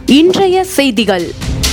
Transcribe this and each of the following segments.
இன்றைய செய்திகள்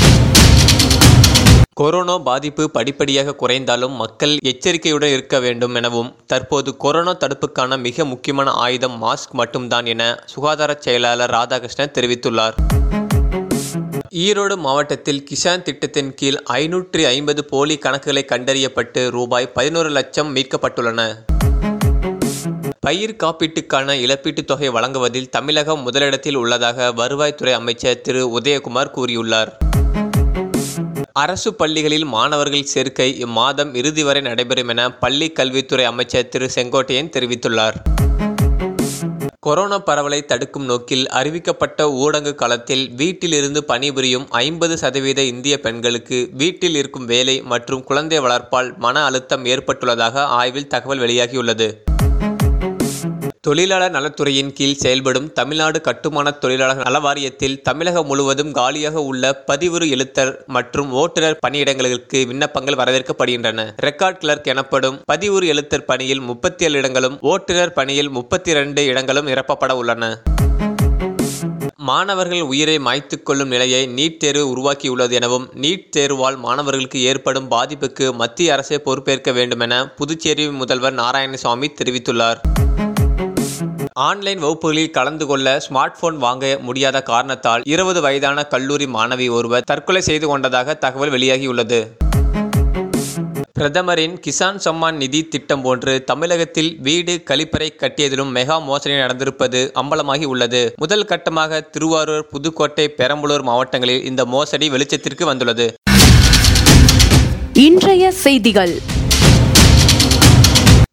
கொரோனா பாதிப்பு படிப்படியாக குறைந்தாலும் மக்கள் எச்சரிக்கையுடன் இருக்க வேண்டும் எனவும் தற்போது கொரோனா தடுப்புக்கான மிக முக்கியமான ஆயுதம் மாஸ்க் மட்டும்தான் என சுகாதார செயலாளர் ராதாகிருஷ்ணன் தெரிவித்துள்ளார் ஈரோடு மாவட்டத்தில் கிசான் திட்டத்தின் கீழ் ஐநூற்றி ஐம்பது போலி கணக்குகளை கண்டறியப்பட்டு ரூபாய் பதினோரு லட்சம் மீட்கப்பட்டுள்ளன பயிர் காப்பீட்டுக்கான இழப்பீட்டுத் தொகை வழங்குவதில் தமிழகம் முதலிடத்தில் உள்ளதாக வருவாய்த்துறை அமைச்சர் திரு உதயகுமார் கூறியுள்ளார் அரசு பள்ளிகளில் மாணவர்கள் சேர்க்கை இம்மாதம் இறுதி வரை நடைபெறும் என பள்ளி கல்வித்துறை அமைச்சர் திரு செங்கோட்டையன் தெரிவித்துள்ளார் கொரோனா பரவலை தடுக்கும் நோக்கில் அறிவிக்கப்பட்ட ஊடக காலத்தில் வீட்டிலிருந்து பணிபுரியும் ஐம்பது சதவீத இந்திய பெண்களுக்கு வீட்டில் இருக்கும் வேலை மற்றும் குழந்தை வளர்ப்பால் மன அழுத்தம் ஏற்பட்டுள்ளதாக ஆய்வில் தகவல் வெளியாகியுள்ளது தொழிலாளர் நலத்துறையின் கீழ் செயல்படும் தமிழ்நாடு கட்டுமான தொழிலாளர் நல வாரியத்தில் தமிழகம் முழுவதும் காலியாக உள்ள பதிவுறு எழுத்தர் மற்றும் ஓட்டுநர் பணியிடங்களுக்கு விண்ணப்பங்கள் வரவேற்கப்படுகின்றன ரெக்கார்ட் கிளர்க் எனப்படும் பதிவுறு எழுத்தர் பணியில் முப்பத்தி ஏழு இடங்களும் ஓட்டுநர் பணியில் முப்பத்தி இரண்டு இடங்களும் நிரப்பப்பட உள்ளன மாணவர்கள் உயிரை மாய்த்துக் கொள்ளும் நிலையை நீட் தேர்வு உருவாக்கியுள்ளது எனவும் நீட் தேர்வால் மாணவர்களுக்கு ஏற்படும் பாதிப்புக்கு மத்திய அரசே பொறுப்பேற்க வேண்டும் என புதுச்சேரி முதல்வர் நாராயணசாமி தெரிவித்துள்ளார் ஆன்லைன் வகுப்புகளில் கலந்து கொள்ள ஸ்மார்ட் போன் வாங்க முடியாத காரணத்தால் இருபது வயதான கல்லூரி மாணவி ஒருவர் தற்கொலை செய்து கொண்டதாக தகவல் வெளியாகியுள்ளது பிரதமரின் கிசான் சம்மான் நிதி திட்டம் போன்று தமிழகத்தில் வீடு கழிப்பறை கட்டியதிலும் மெகா மோசடி நடந்திருப்பது அம்பலமாகி உள்ளது முதல் கட்டமாக திருவாரூர் புதுக்கோட்டை பெரம்பலூர் மாவட்டங்களில் இந்த மோசடி வெளிச்சத்திற்கு வந்துள்ளது இன்றைய செய்திகள்